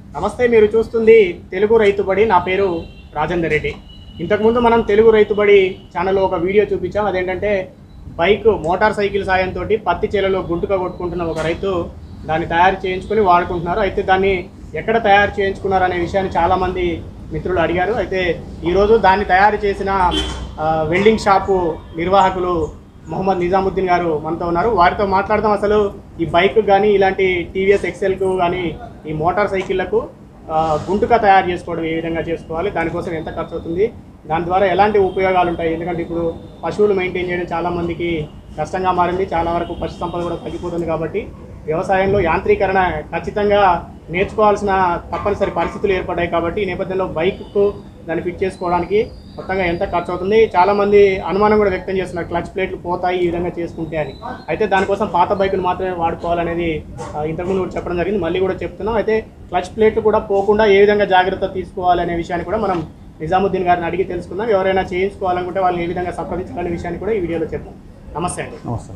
నమస్తే మీరు చూస్తుంది తెలుగు రైతుబడి నా పేరు రాజేందర్ రెడ్డి ఇంతకుముందు మనం తెలుగు రైతుబడి ఛానల్లో ఒక వీడియో చూపించాం అదేంటంటే బైక్ మోటార్ సైకిల్ సాయంతో పత్తి చేలలో గుంటుగా కొట్టుకుంటున్న ఒక రైతు దాన్ని తయారు చేయించుకొని వాడుకుంటున్నారు అయితే దాన్ని ఎక్కడ తయారు చేయించుకున్నారు అనే విషయాన్ని చాలామంది మిత్రులు అడిగారు అయితే ఈరోజు దాన్ని తయారు చేసిన ఆ, వెల్డింగ్ షాపు నిర్వాహకులు మొహమ్మద్ నిజాముద్దీన్ గారు మనతో ఉన్నారు వారితో మాట్లాడదాం అసలు ఈ బైక్ కానీ ఇలాంటి టీవీఎస్ ఎక్సెల్కు కానీ ఈ మోటార్ సైకిళ్లకు ఆ, గుంటుగా తయారు చేసుకోవడం ఏ విధంగా చేసుకోవాలి దానికోసం ఎంత ఖర్చు అవుతుంది దాని ద్వారా ఎలాంటి ఉపయోగాలు ఉంటాయి ఎందుకంటే ఇప్పుడు పశువులు మెయింటైన్ చేయడం చాలా మందికి కష్టంగా మారింది చాలా వరకు పశు సంపద కూడా తగ్గిపోతుంది కాబట్టి వ్యవసాయంలో యాంత్రీకరణ ఖచ్చితంగా నేర్చుకోవాల్సిన తప్పనిసరి పరిస్థితులు ఏర్పడ్డాయి కాబట్టి ఈ నేపథ్యంలో బైక్కు దాన్ని ఫిట్ చేసుకోవడానికి మొత్తంగా ఎంత ఖర్చు అవుతుంది చాలా మంది అనుమానం కూడా వ్యక్తం చేస్తున్నారు క్లచ్ ప్లేట్లు పోతాయి ఈ విధంగా చేసుకుంటే అని అయితే దానికోసం పాత బైకులు మాత్రమే వాడుకోవాలనేది ఆ, ఇంతకుముందు కూడా చెప్పడం జరిగింది మళ్ళీ కూడా చెప్తున్నాం అయితే క్లచ్ ప్లేట్లు కూడా పోకుండా ఏ విధంగా జాగ్రత్త తీసుకోవాలి అనే విషయాన్ని కూడా మనం నిజాముద్దీన్ గారిని అడిగి తెలుసుకుందాం ఎవరైనా చేయించుకోవాలనుకుంటే వాళ్ళని ఏ విధంగా సంప్రదించాలనే విషయాన్ని కూడా ఈ వీడియోలో చెప్తాం నమస్తే అండి నమస్తే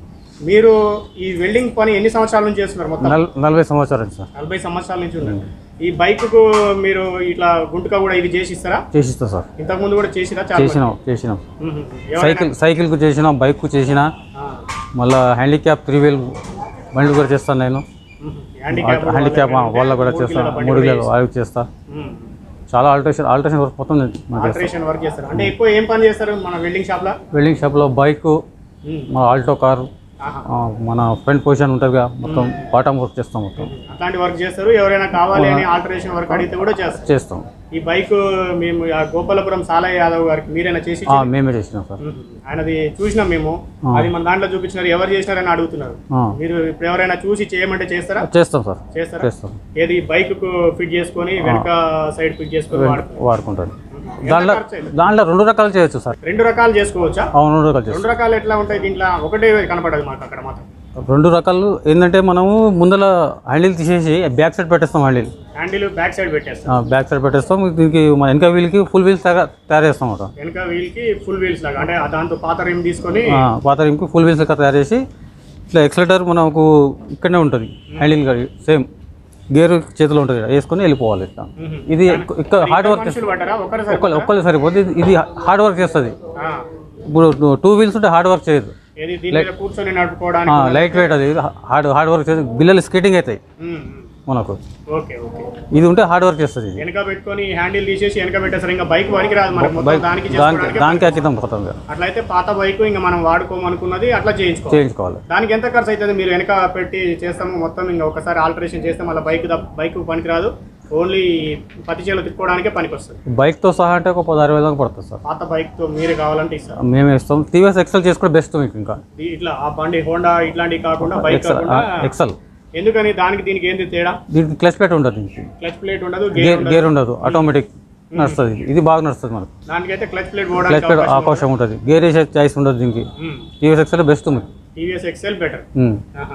మీరు ఈ వెల్డింగ్ పని ఎన్ని సంవత్సరాల నుంచి చేస్తున్నారు మొత్తం నల్ నలభై సంవత్సరాలు సార్ నలభై సంవత్సరాల నుంచి ఉన్నారు ఈ బైక్ కు మీరు ఇట్లా గుంటుగా కూడా ఇది చేసి ఇస్తారా చేసిస్తా సార్ ఇంతకు ముందు కూడా చేసిరా చాలా చేసినాం చేసినాం మ్మ్. ఎవరైనా- సైకిల్ సైకిల్కు చేసినాం బైక్కు చేసిన ఆ. మళ్ళీ హ్యాండిక్యాప్ త్రీ వీల్ బండ్లు కూడా చేస్తాను నేను మ్మ్. హ్యాండిక్యాప్ హ్యాండిక్యాప్ వాళ్ళకు కూడా మూడు చేస్తాను కిలోల బండి మూడు కూడా వేలు వాళ్ళకి చేస్తా మ్మ్. చాలా ఆల్టరేషన్ ఆల్టరేషన్ వర్క్ మొత్తం నేను చేస్తాను ఆల్టరేషన్ వర్క్ చేస్తారు అంటే ఎక్కువ ఏం పని చేస్తారు మన వెల్డింగ్ షాప్ లో వెల్డింగ్ షాప్లో బైక్ మ్మ్. మన ఆల్టో కారు ఆహా. ఆ, మన ఫ్రంట్ పొజిషన్ ఉంటుందిగా మొత్తం బాటమ్ వర్క్ చేస్తాం మొత్తం అట్లాంటి వర్క్ చేస్తారు ఎవరైనా కావాలి అని ఆల్టరేషన్ వర్క్ అడిగితే కూడా చేస్తారు చేస్తాం ఈ బైక్ మేము ఆ గోపాలపురం సాలయ్య యాదవ్ గారికి మీరైనా చేసి ఆ, మేమే చేసినాం సార్ మ్మ్. ఆయనది చూసినాం మేము ఆ. అది మన దాంట్లో చూపించినారు ఎవరు చేసినారని అడుగుతున్నారు ఆ, మీరు ఇప్పుడు ఎవరైనా చూసి చేయమంటే చేస్తారా చేస్తాం సార్ చేస్తారా చేస్తాం ఏది బైక్ కు ఫిట్ చేసుకొని వెనక సైడ్ ఫిట్ చేసుకొని వాడు వాడుకుంటాను ఎంత దాంట్లో ఖర్చు అయింది? దాంట్లో రెండు రకాలు చేయొచ్చు సార్ రెండు రకాలు చేసుకోవచ్చా అవును రెండు రకాలు చేస్తాం రెండు రకాలు ఎట్లా ఉంటాయి దీంట్లో ఒకటే కనపడదు మాకు అక్కడ మాత్రం రెండు రకాలు ఏంటంటే మనము ముందల హ్యాండిల్ తీసేసి బ్యాక్ సైడ్ పెట్టేస్తాం హ్యాండిల్ హ్యాండిల్ బ్యాక్ సైడ్ పెట్టేస్తాం బ్యాక్ సైడ్ పెట్టేస్తాం దీనికి మన వెనక వీల్కి ఫుల్ వీల్స్ తయారు చేస్తాం అన్నమాట వెనక వీల్ కి ఫుల్ వీల్స్ లాగా అంటే ఆ దాంతో పాత రిమ్ తీసుకొని ఆ, పాత రిమ్కి ఫుల్ వీల్స్ లెక్క తయారు చేసి ఇట్లా ఎక్సలేటర్ మనకు ఇక్కడనే ఉంటుంది హ్యాండిల్ సేమ్ గేర్ చేతిలో ఉంటుంది కదా, వేసుకొని వెళ్ళిపోవాలి ఇట్లా మ్మ్. ఇది ఎక్కు- ఇక్కడ హార్డ్ వర్క్ మనుషులు పడ్డారా ఒకరి ఒక్కళ్ళు ఒక్కళ్ళు సరిపోతుంది ఇది- ఇది హార్డ్ వర్క్ చేస్తుంది ఆ. ఇప్పుడు టూ వీల్స్ ఉంటే హార్డ్ వర్క్ చేయదు ఏది దీని మీద కూర్చొని నడుపుకోవడానికి లైట్ వెయిట్ అది హార్డ్ హార్డ్ వర్క్ చేస్తుంది బిల్లలు స్కేటింగ్ అవుతాయి మ్మ్, మ్మ్. మనకు ఓకే ఓకే ఇది ఉంటే హార్డ్ వర్క్ చేస్తుంది ఇది వెనక పెట్టుకొని హ్యాండిల్ తీసేసి వెనక పెట్టేస్తారు ఇంకా బైక్ పనికి రాదు మనకు మొత్తం బైక్ దానికి దానికి చేసుకోవడానికి దానికి అక్కితం పోతాం కదా అట్లయితే పాత బైక్ ఇంకా మనం వాడుకోమనుకున్నది అట్లా చేయించుకోవాలి చేయించుకోవాలి దానికి ఎంత ఖర్చు అవుతుంది మీరు వెనక పెట్టి చేస్తాము మొత్తం ఇంకా ఒకసారి ఆల్టరేషన్ చేస్తే మళ్ళీ బైక్ బైక్ పనికిరాదు ఓన్లీ పత్తి చేలో తిప్పుకోవడానికే పనికి వస్తుంది బైక్తో సహా అంటే ఒక పదహారు వేల దాకా పడుతుంది సార్ పాత బైక్తో మీరే కావాలంటే ఇస్తారు మేమే ఇస్తాం టీవీఎస్ ఎక్సెల్ చేసుకోవడం బెస్ట్ మీకు ఇంకా ఈ- ఇట్లా ఆ బండి హోండా ఇట్లాంటివి కాకుండా బైక్ ఎక్సెల్ కాకుండా ఎక్సెల్ ఎందుకని దానికి దీనికి ఏంది తేడా దీనికి క్లచ్ ప్లేట్ ఉంటుంది దీనికి క్లచ్ ప్లేట్ ఉండదు గేర్ గేర్ గేర్ ఉండదు ఆటోమేటిక్ నడుస్తుంది ఇది. ఇది బాగా నడుస్తుంది మనకు దానికైతే క్లచ్ ప్లేట్ క్లచ్ పోవడానికి ప్లేట్ అవకాశం ఉంటుంది గేర్ వేసే చాయిస్ ఉండదు దీనికి టీవీఎస్ ఎక్సెల్ బెస్ట్ మీకు టీవీఎస్ ఎక్సెల్ బెటర్ ఉమ్.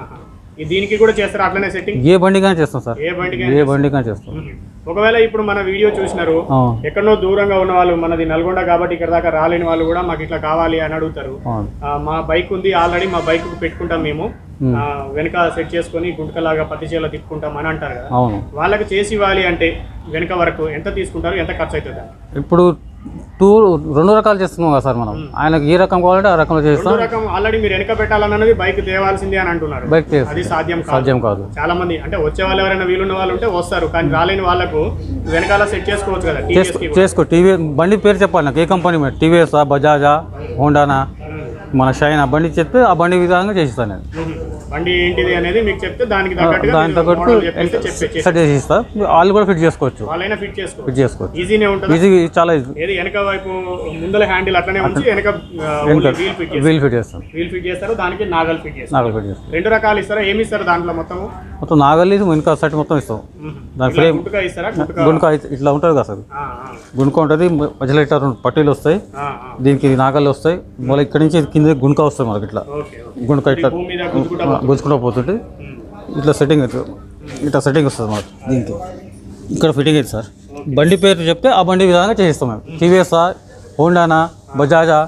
దీనికి కూడా చేస్తారు అట్లనే సెట్టింగ్ ఏ బండికైనా చేస్తాం సార్ ఏ బండికి ఏ బండికైనా చేస్తాం ఒకవేళ ఇప్పుడు మన వీడియో చూసినారు ఆ, ఎక్కడో దూరంగా ఉన్న వాళ్ళు మనది నల్గొండ కాబట్టి ఇక్కడ దాకా రాలేని వాళ్ళు కూడా మాకు ఇట్లా కావాలి అని అడుగుతారు అవును. ఆ, మా బైక్ ఉంది ఆల్రెడీ మా బైక్ పెట్టుకుంటాం మేము మ్మ్. ఆ, వెనక సెట్ చేసుకొని గుంటకలాగా పత్తి చేలో తిప్పుకుంటాం అని అంటారు కదా అవును వాళ్ళకి చేసి ఇవ్వాలి అంటే వెనక వరకు ఎంత తీసుకుంటారు ఎంత ఖర్చు అవుతుంది దానికి? ఇప్పుడు టూ రెండు రకాలు చేస్తున్నాం కదా సార్ మనం ఆయనకు ఏ రకం కావాలంటే ఆ రకంలో చేస్తాం రెండో రకం ఆల్రెడీ మీరు వెనక పెట్టాలన్నది బైక్ తేవాల్సిందే అని అంటున్నారు బైక్ చేస్తాం అది సాధ్యం కాదు సాధ్యం కాదు చాలా మంది అంటే వచ్చే వాళ్ళు ఎవరైనా వీలున్న వాళ్ళు ఉంటే వస్తారు కానీ రాలేని వాళ్ళకు వెనకాల సెట్ చేసుకోవచ్చు కదా TVS చేసుకో కి కూడా. చేసుకో టీవీ బండి పేరు చెప్పాలి నాకు ఏ కంపెనీ మీద టీవీఎస్ బజాజా హోండానా మన షైన్ ఆ బండి చెప్తే ఆ బండి విధంగా చేసిస్తాను నేను మ్మ్. బండి ఏంటిది అనేది మీకు చెప్తే దానికి తగ్గట్టుగా దాని మీరు తగ్గట్టు model చెప్పేస్తే చెప్పే సెట్ చేసి ఇస్తా వాళ్ళు కూడా ఫిట్ చేసుకోవచ్చు వాళ్ళైనా ఫిట్ చేసుకోవచ్చు ఫిట్ చేసుకోవచ్చు ఈజీనే ఉంటుంది ఈజీ చాలా ఈజీ ఏది వెనక వైపు ముందల హ్యాండిల్ అట్లనే ఉంచి వెనక వెనక వీల్ ఫిట్ చేస్తారు వీల్ ఫిట్ చేస్తాం వీల్ ఫిట్ చేస్తారు దానికి నాగల్ ఫిట్ చేస్తారు నాగలు ఫిట్ చేస్తాం రెండు రకాలు ఇస్తారా ఏమి ఇస్తారు దాంట్లో మొత్తము మొత్తం నాగలి వెనుక సెట్ మొత్తం ఇస్తాం మ్మ్. దాని ఇట్లా ఫ్రేమ్ గుంటుగా ఇస్తారా గుంటుగా గుణక ఇట్లా ఉంటుంది కదా సార్ ఆ, ఆ, గుణక ఉంటుంది మధ్యలో ఇట్లా రెండు పట్టీలు వస్తాయి ఆ, ఆ. దీనికి నాగళ్ళు వస్తాయి మళ్ళీ ఇక్కడి నుంచి కింద గుణక వస్తాయి మనకి ఇట్లా ఓకే ఓకే గుణక ఇట్లా భూమి మీద గుంజుకుంటా గుంజుకుంటూ పోతుంటే మ్మ్. ఇట్లా సెట్టింగ్ అవుతుంది ఇట్లా సెట్టింగ్ వస్తుంది మనకి దీనికి ఇక్కడ ఫిట్టింగ్ అవుతుంది సార్ బండి పేరు చెప్తే ఆ బండి విధంగా చేయిస్తాం మేము టీవీఎస్ హోండానా బజాజా ఆ.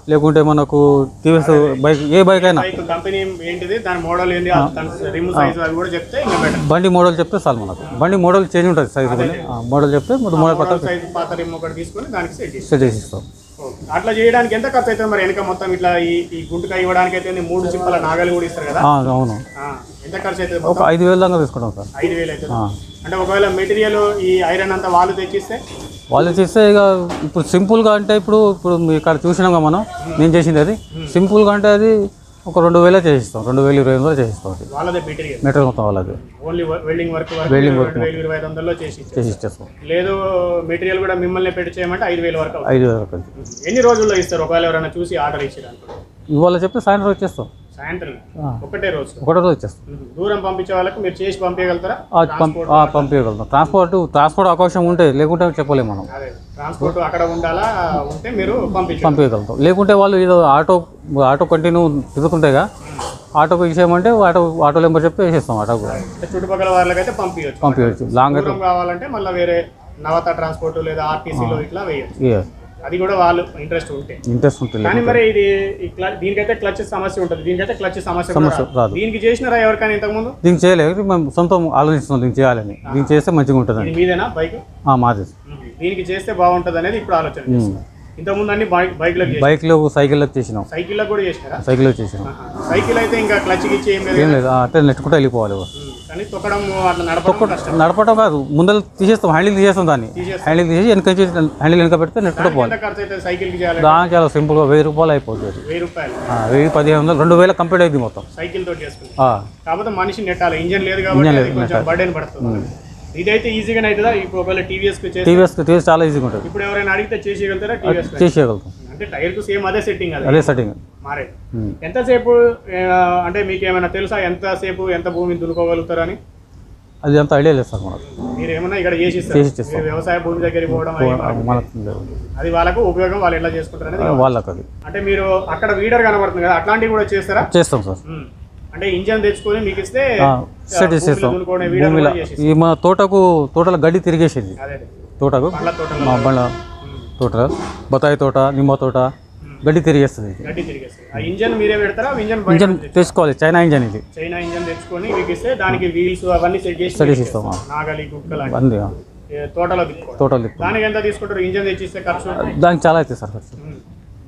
లేకుంటే మనకు టీవీఎస్ బైక్ ఏ బైక్ అయినా బైక్ కంపెనీ ఏంటిది దాని మోడల్ ఏంది ఆ దాని రిమ్ సైజ్ అవి కూడా చెప్తే ఇంకా బెటర్ బండి మోడల్ చెప్తే చాలు మనకు బండి మోడల్ చేంజ్ ఉంటుంది సైజ్ మోడల్ చెప్తే మొత్తం మోడల్ మోడల్ పట్ల సైజ్ పాత రిమ్ ఒకటి తీసుకొని దానికి సెట్ చేసి సెట్ చేసి ఇస్తాం అట్లా చేయడానికి ఎంత ఖర్చు అవుతుంది మరి వెనక మొత్తం ఇట్లా ఈ ఈ గుంటుక ఇవ్వడానికి అయితే మూడు చిప్పల నాగలు కూడా ఇస్తారు కదా ఆ, అవును ఆ, ఎంత ఖర్చు అవుతుంది ఒక ఐదు వేల దాకా తీసుకుంటాం సార్ ఐదు వేలు అవుతుంది ఆ. అంటే ఒకవేళ మెటీరియల్ ఈ ఐరన్ అంతా వాళ్ళు తెచ్చిస్తే వాళ్ళు చేస్తే ఇక ఇప్పుడు సింపుల్గా అంటే ఇప్పుడు ఇప్పుడు మీ ఇక్కడ చూసినాం కదా మనం నేను చేసింది అది సింపుల్గా అంటే అది ఒక రెండు వేలే చేసిస్తాం రెండు వేలు ఇరవై ఐదు చేసిస్తాం అది వాళ్ళదే మెటీరియల్ మెటీరియల్ మొత్తం వాళ్ళది ఓన్లీ వెల్డింగ్ వర్క్ వరకు Welding work రెండు వేలు ఇరవై ఐదు వందల్లో చేసి ఇచ్చేస్తారు. చేసి ఇచ్చేస్తాం లేదు మెటీరియల్ కూడా మిమ్మల్ని పెట్టి చేయమంటే ఐదు వేల వరకు అవుతుంది. ఐదు వేల రూపాయలు ఎన్ని రోజుల్లో ఇస్తారు ఒకవేళ ఎవరైనా చూసి ఆర్డర్ ఇచ్చారు అనుకోండి ఇవాళ చెప్తే సాయంత్రం వచ్చేస్తాం సాయంత్రం ఆ. ఒకటే రోజు ఒకటో రోజు వచ్చేస్తాం దూరం పంపించే వాళ్ళకు మీరు చేసి పంపించగలుగుతారా ఆ, పంప ఆ, పంపించగలుగుతాం ట్రాన్స్పోర్ట్ ట్రాన్స్పోర్ట్ అవకాశం ఉంటే లేకుంటే చెప్పలేము మనం అదే ట్రాన్స్పోర్ట్ అక్కడ ఉండాలా ఉంటే మీరు పంపించండి పంపించగలుగుతాం లేకుంటే వాళ్ళు ఏదో ఆటో ఆటో కంటిన్యూ తిరుగుతుంటాయిగా ఆటోకి ఇచ్చేయమంటే ఆటో ఆటో నెంబర్ చెప్తే వేసేస్తాం ఆటోకు అంటే చుట్టుపక్కల వాళ్ళకైతే పంపించచ్చు పంపించవచ్చు లాంగ్ దూరం కావాలంటే మళ్ళీ వేరే నవత ట్రాన్స్పోర్ట్ లేదా ఆర్టీసీలో ఇట్లా వేయచ్చు ఇక అది కూడా వాళ్ళు ఇంట్రెస్ట్ ఉంటే ఇంట్రెస్ట్ ఉంటుంది కానీ మరి ఇది ఈ క్ల- దీనికైతే క్లచ్ సమస్య ఉంటుంది దీనికైతే క్లచ్ సమస్య కూడా సమస్య రాదు. రాదు. దీనికి చేసినారా ఎవరికైనా ఇంతకుముందు దీనికి చేయలేదు మేము సొంతం ఆలోచిస్తున్నాం దీనికి చేయాలని దీనికి చేస్తే మంచిగా ఉంటుందని ఇది మీదేనా బైక్ ఆ, మాది దీనికి చేస్తే బాగుంటుంది అనేది ఇప్పుడు ఆలోచన చేస్తున్నారు. ఇంతకుముందు అన్ని బైక్ బైక్లకు చేసి బైక్లో సైకిళ్ళకి చేసినాం సైకిళ్ళకు కూడా చేసినారా సైకిల్లో చేసినాం ఆహా. సైకిల్ అయితే ఇంకా క్లచ్ ఇచ్చి ఏం లేదు ఏం లేదు ఆ, అట్లా నెట్టుకుంటూ వెళ్ళిపోవాలి ఉమ్. కానీ తొక్కడం అట్లా నడపడం కష్టం నడపడం కాదు ముందర తీసేస్తాం హ్యాండిల్ తీసేస్తాం దాన్ని తీసేస్తాం. హ్యాండిల్ తీసేసి వెనక చేసి హ్యాండిల్ వెనక పెడితే నెట్టుకుంటూ పోవాలి ఎంత ఖర్చు అవుతుంది సైకిల్కి చేయాలి దాని చాలా సింపుల్గా వెయ్యి రూపాయలు అయిపోతుంది అది. వెయ్యి రూపాయలు ఆ, వెయ్యి పదిహేను వందలు రెండు వేల కంప్లీట్ అయింది మొత్తం సైకిల్ తోటి చేసుకుంటాం ఆ, కాకపోతే మనిషి నెట్టాలి ఇంజన్ లేదు కాబట్టి ఇంజన్ అది లేదు, కొంచెం బర్డెన్ పడుతుంది ఇదైతే ఈజీగానే అవుతుందా ఇప్పుడు ఒకవేళ టీవీఎస్ కి చేసి టీవీఎస్ టీవీఎస్ చాలా ఈజీగా ఉంటుంది ఇప్పుడు ఎవరైనా అడిగితే చేసేయగలుగుతారా టీవీఎస్ చేసేయగలుగుతాం అంటే టైర్ కు సేమ్ అదే సెట్టింగ్ అది అదే సెట్టింగ్ మారే ఉమ్. ఎంతసేపు ఆ, అంటే మీకు ఏమైనా తెలుసా ఎంతసేపు ఎంత భూమిని దున్నుకోగలుగుతారని అది అంత ఐడియా లేదు సార్ మనకు మీరు ఏమైనా ఇక్కడ చేసి ఇస్తారు చేసి ఇస్తాం. మీరు వ్యవసాయ భూమి దగ్గరికి పోవడం అవి ఏమన్నా- మనకు లేదు. అది వాళ్ళకు ఉపయోగం వాళ్ళు ఎట్లా చేసుకుంటారు అనేది వాళ్ళకి అది అంటే మీరు అక్కడ వీడర్ కనబడుతుంది కదా అట్లాంటివి కూడా చేస్తారా చేస్తాం సార్ ఉమ్. అంటే ఇంజన్ తెచ్చుకొని మీకు ఇస్తే ఆ, సెట్ చేసేస్తాం దున్నుకోవడం వీడర్ భూమిలో కూడా చేసి ఈ మా తోటకు తోటలో గడ్డి తిరిగేసింది అదే అదే. తోటకు పండ్ల తోటలో మా బండ్ల తోట బతాయి తోట నిమ్మ తోట గడ్డి తిరిగేస్తుంది ఇది. గడ్డి తిరిగేస్తుంది ఆ ఇంజన్ మీరే పెడతారా ఇంజన్ బయట ఇంజన్ తెచ్చుకోవాలి చైనా ఇంజన్ ఇది చైనా ఇంజన్ తెచ్చుకొని మీకు ఇస్తే దానికి వీల్స్ అవన్నీ సెట్ చేసి సెట్ చేసి ఇస్తాం ఆ. నాగలి కుక్కలు అన్ని. అంది ఆ. ఏ, తోటలో తిప్పుకోవడం తోటలు తిప్పు. దానికి ఎంత తీసుకుంటారు ఇంజన్ తెచ్చిస్తే ఖర్చు దానికి చాలా అవుతుంది సార్ ఖర్చు ఉమ్.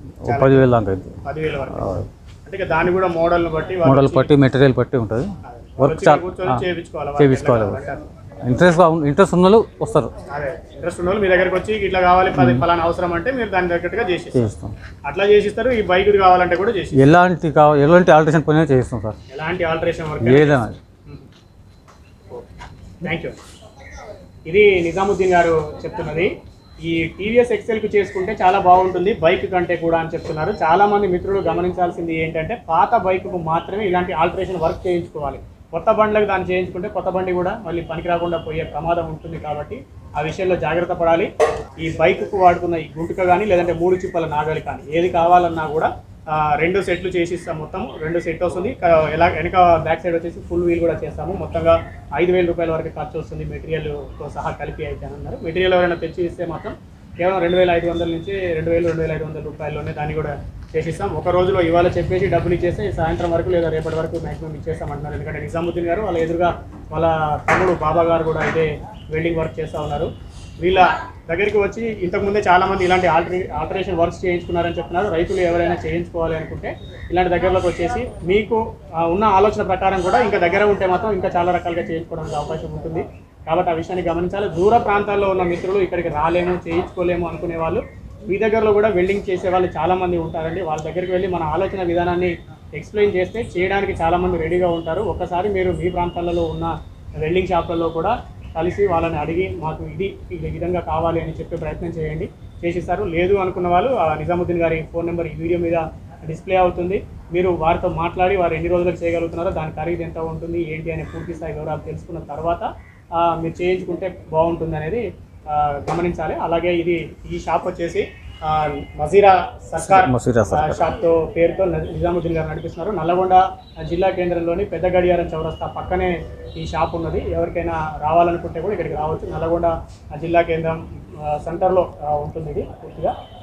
ఓ పదివేలు దాకా అవుతుంది పదివేల వరకు అంటే ఇక దాన్ని కూడా మోడల్ని బట్టి వాళ్ళు మోడల్ పట్టి మెటీరియల్ పట్టి ఉంటుంది వాళ్ళు వర్క్ వచ్చి చాలా కూర్చొని చేయించుకోవాలి వాళ్ళు చేయించుకోవాలి ఎట్లా కావాలంటే ఇంట్రెస్ట్ ఇంట్రెస్ట్ ఉన్న వాళ్ళు వస్తారు అదే ఇంట్రెస్ట్ ఉన్న వాళ్ళు మీ దగ్గరకు వచ్చి ఇట్లా కావాలి పది ఫలానా అవసరం అంటే మీరు దాని తగ్గట్టుగా చేసి చేయిస్తాం అట్లా చేసిస్తారు ఈ బైక్ కావాలంటే కూడా చేసి ఎలాంటి కావాలి ఎలాంటి ఆల్టరేషన్ పని చేయిస్తాం సార్ ఎలాంటి ఆల్టరేషన్ వర్క్ ఏదైనా థ్యాంక్ యూ ఇది నిజాముద్దీన్ గారు చెప్తున్నది ఈ టీవీఎస్ ఎక్సెల్కి చేసుకుంటే చాలా బాగుంటుంది బైక్ కంటే కూడా అని చెప్తున్నారు చాలా మంది మిత్రులు గమనించాల్సింది ఏంటంటే పాత బైక్కు మాత్రమే ఇలాంటి ఆల్టరేషన్ వర్క్ చేయించుకోవాలి కొత్త బండ్లకు దాన్ని చేయించుకుంటే కొత్త బండి కూడా మళ్ళీ పనికి రాకుండా పోయే ప్రమాదం ఉంటుంది కాబట్టి ఆ విషయంలో జాగ్రత్త పడాలి ఈ బైక్కు వాడుతున్న ఈ గుంటుక కానీ లేదంటే మూడు చిప్పల నాగలి కానీ ఏది కావాలన్నా కూడా ఆ, రెండు సెట్లు చేసి ఇస్తాం మొత్తం రెండు సెట్ వస్తుంది క- ఎలా వెనక బ్యాక్ సైడ్ వచ్చేసి ఫుల్ వీల్ కూడా చేస్తాము మొత్తంగా ఐదు వేల రూపాయల వరకు ఖర్చు వస్తుంది మెటీరియల్తో సహా కలిపి అయితే అని అన్నారు మెటీరియల్ ఎవరైనా తెచ్చి ఇస్తే మాత్రం కేవలం రెండు వేల ఐదు వందల నుంచి రెండు వేలు రెండు వేల ఐదు వందల రూపాయల్లోనే దాన్ని కూడా చేసిస్తాం ఒక రోజులో ఇవాళ చెప్పేసి డబ్బులు ఇచ్చేస్తే సాయంత్రం వరకు లేదా రేపటి వరకు మ్యాక్సిమం ఇచ్చేస్తాం అంటున్నారు ఎందుకంటే నిజాముద్దీన్ గారు వాళ్ళ ఎదురుగా వాళ్ళ తమ్ముడు బాబా గారు కూడా ఇదే వెల్డింగ్ వర్క్ చేస్తూ ఉన్నారు వీళ్ళ దగ్గరికి వచ్చి ఇంతకుముందే చాలా మంది ఇలాంటి ఆల్టరే ఆల్టరేషన్ వర్క్స్ చేయించుకున్నారని చెప్తున్నారు రైతులు ఎవరైనా చేయించుకోవాలి అనుకుంటే ఇలాంటి దగ్గరలోకి వచ్చేసి మీకు ఆ, ఉన్న ఆలోచన ప్రకారం కూడా ఇంకా దగ్గర ఉంటే మాత్రం ఇంకా చాలా రకాలుగా చేయించుకోవడానికి అవకాశం ఉంటుంది కాబట్టి ఆ విషయాన్ని గమనించాలి దూర ప్రాంతాల్లో ఉన్న మిత్రులు ఇక్కడికి రాలేము చేయించుకోలేము అనుకునే వాళ్ళు మీ దగ్గరలో కూడా వెల్డింగ్ చేసే వాళ్ళు చాలా మంది ఉంటారండి వాళ్ళ దగ్గరికి వెళ్ళి మన ఆలోచన విధానాన్ని ఎక్స్ప్లెయిన్ చేస్తే చేయడానికి చాలా మంది రెడీగా ఉంటారు ఒక్కసారి మీరు మీ ప్రాంతాలలో ఉన్న వెల్డింగ్ షాప్లలో కూడా కలిసి వాళ్ళని అడిగి మాకు ఇది ఈ విధంగా కావాలి అని చెప్పే ప్రయత్నం చేయండి చేసిస్తారు లేదు అనుకున్న వాళ్ళు ఆ నిజాముద్దీన్ గారి ఫోన్ నెంబర్ ఈ వీడియో మీద డిస్ప్లే అవుతుంది మీరు వారితో మాట్లాడి వారు ఎన్ని రోజులకు చేయగలుగుతున్నారో దాని ఖరీదు ఎంత ఉంటుంది ఏంటి అనే పూర్తి స్థాయి వివరాలు తెలుసుకున్న తర్వాత ఆ, మీరు చేయించుకుంటే బాగుంటుంది అనేది ఆ, గమనించాలి అలాగే ఇది ఈ షాప్ వచ్చేసి ఆ, మజీరా సర్కార్ మసీరా ఆ, షాప్తో పేరుతో న- నిజాముద్దీన్ గారు నడిపిస్తున్నారు నల్లగొండ జిల్లా కేంద్రంలోని పెద్ద గడియారం చౌరస్తా పక్కనే ఈ షాప్ ఉన్నది ఎవరికైనా రావాలనుకుంటే కూడా ఇక్కడికి రావచ్చు నల్లగొండ జిల్లా కేంద్రం ఆ, సెంటర్లో ఆ, ఉంటుంది ఇది పూర్తిగా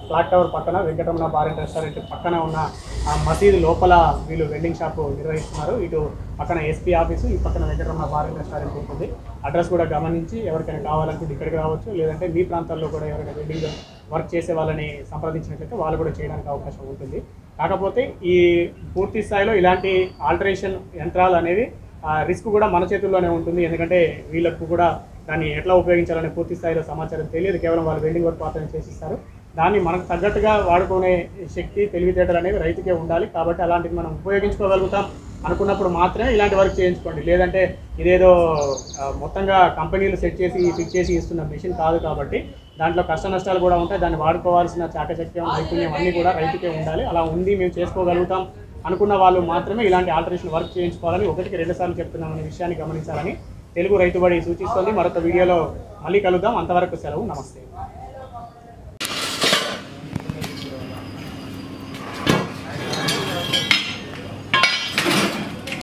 ఫ్లాట్ టవర్ పక్కన వెంకటరమణ బార్ అండ్ రెస్టారెంట్ పక్కన ఉన్న ఆ మసీదు లోపల వీళ్ళు వెల్డింగ్ షాప్ నిర్వహిస్తున్నారు ఇటు పక్కన ఎస్పీ ఆఫీసు ఈ పక్కన వెంకటరమణ బార్ అండ్ రెస్టారెంట్ ఉంటుంది అడ్రస్ కూడా గమనించి ఎవరికైనా కావాలనుకుంటే ఇక్కడికి రావచ్చు లేదంటే మీ ప్రాంతాల్లో కూడా ఎవరైనా వెల్డింగ్ వర్క్ చేసే వాళ్ళని సంప్రదించినట్లయితే వాళ్ళు కూడా చేయడానికి అవకాశం ఉంటుంది కాకపోతే ఈ పూర్తి స్థాయిలో ఇలాంటి ఆల్టరేషన్ యంత్రాలు అనేవి రిస్క్ కూడా మన చేతుల్లోనే ఉంటుంది ఎందుకంటే వీళ్ళకు కూడా దాన్ని ఎట్లా ఉపయోగించాలనే పూర్తి స్థాయిలో సమాచారం తెలియదు కేవలం వాళ్ళు వెల్డింగ్ వర్క్ మాత్రమే చేసిస్తారు దాన్ని మనకు తగ్గట్టుగా వాడుకునే శక్తి తెలివితేటలు అనేవి రైతుకే ఉండాలి కాబట్టి అలాంటివి మనం ఉపయోగించుకోగలుగుతాం అనుకున్నప్పుడు మాత్రమే ఇలాంటి వర్క్ చేయించుకోండి లేదంటే ఇదేదో ఆ, మొత్తంగా కంపెనీలు సెట్ చేసి ఫిక్స్ చేసి ఇస్తున్న మిషన్ కాదు కాబట్టి దాంట్లో కష్ట నష్టాలు కూడా ఉంటాయి దాన్ని వాడుకోవాల్సిన చాకచక్యం నైపుణ్యం అన్నీ కూడా రైతుకే ఉండాలి అలా ఉంది మేము చేసుకోగలుగుతాం అనుకున్న వాళ్ళు మాత్రమే ఇలాంటి ఆల్టరేషన్ వర్క్ చేయించుకోవాలని ఒకటికి రెండు సార్లు చెప్తున్నామనే విషయాన్ని గమనించాలని తెలుగు రైతుబడి సూచిస్తోంది మరొక వీడియోలో మళ్ళీ కలుద్దాం అంతవరకు సెలవు నమస్తే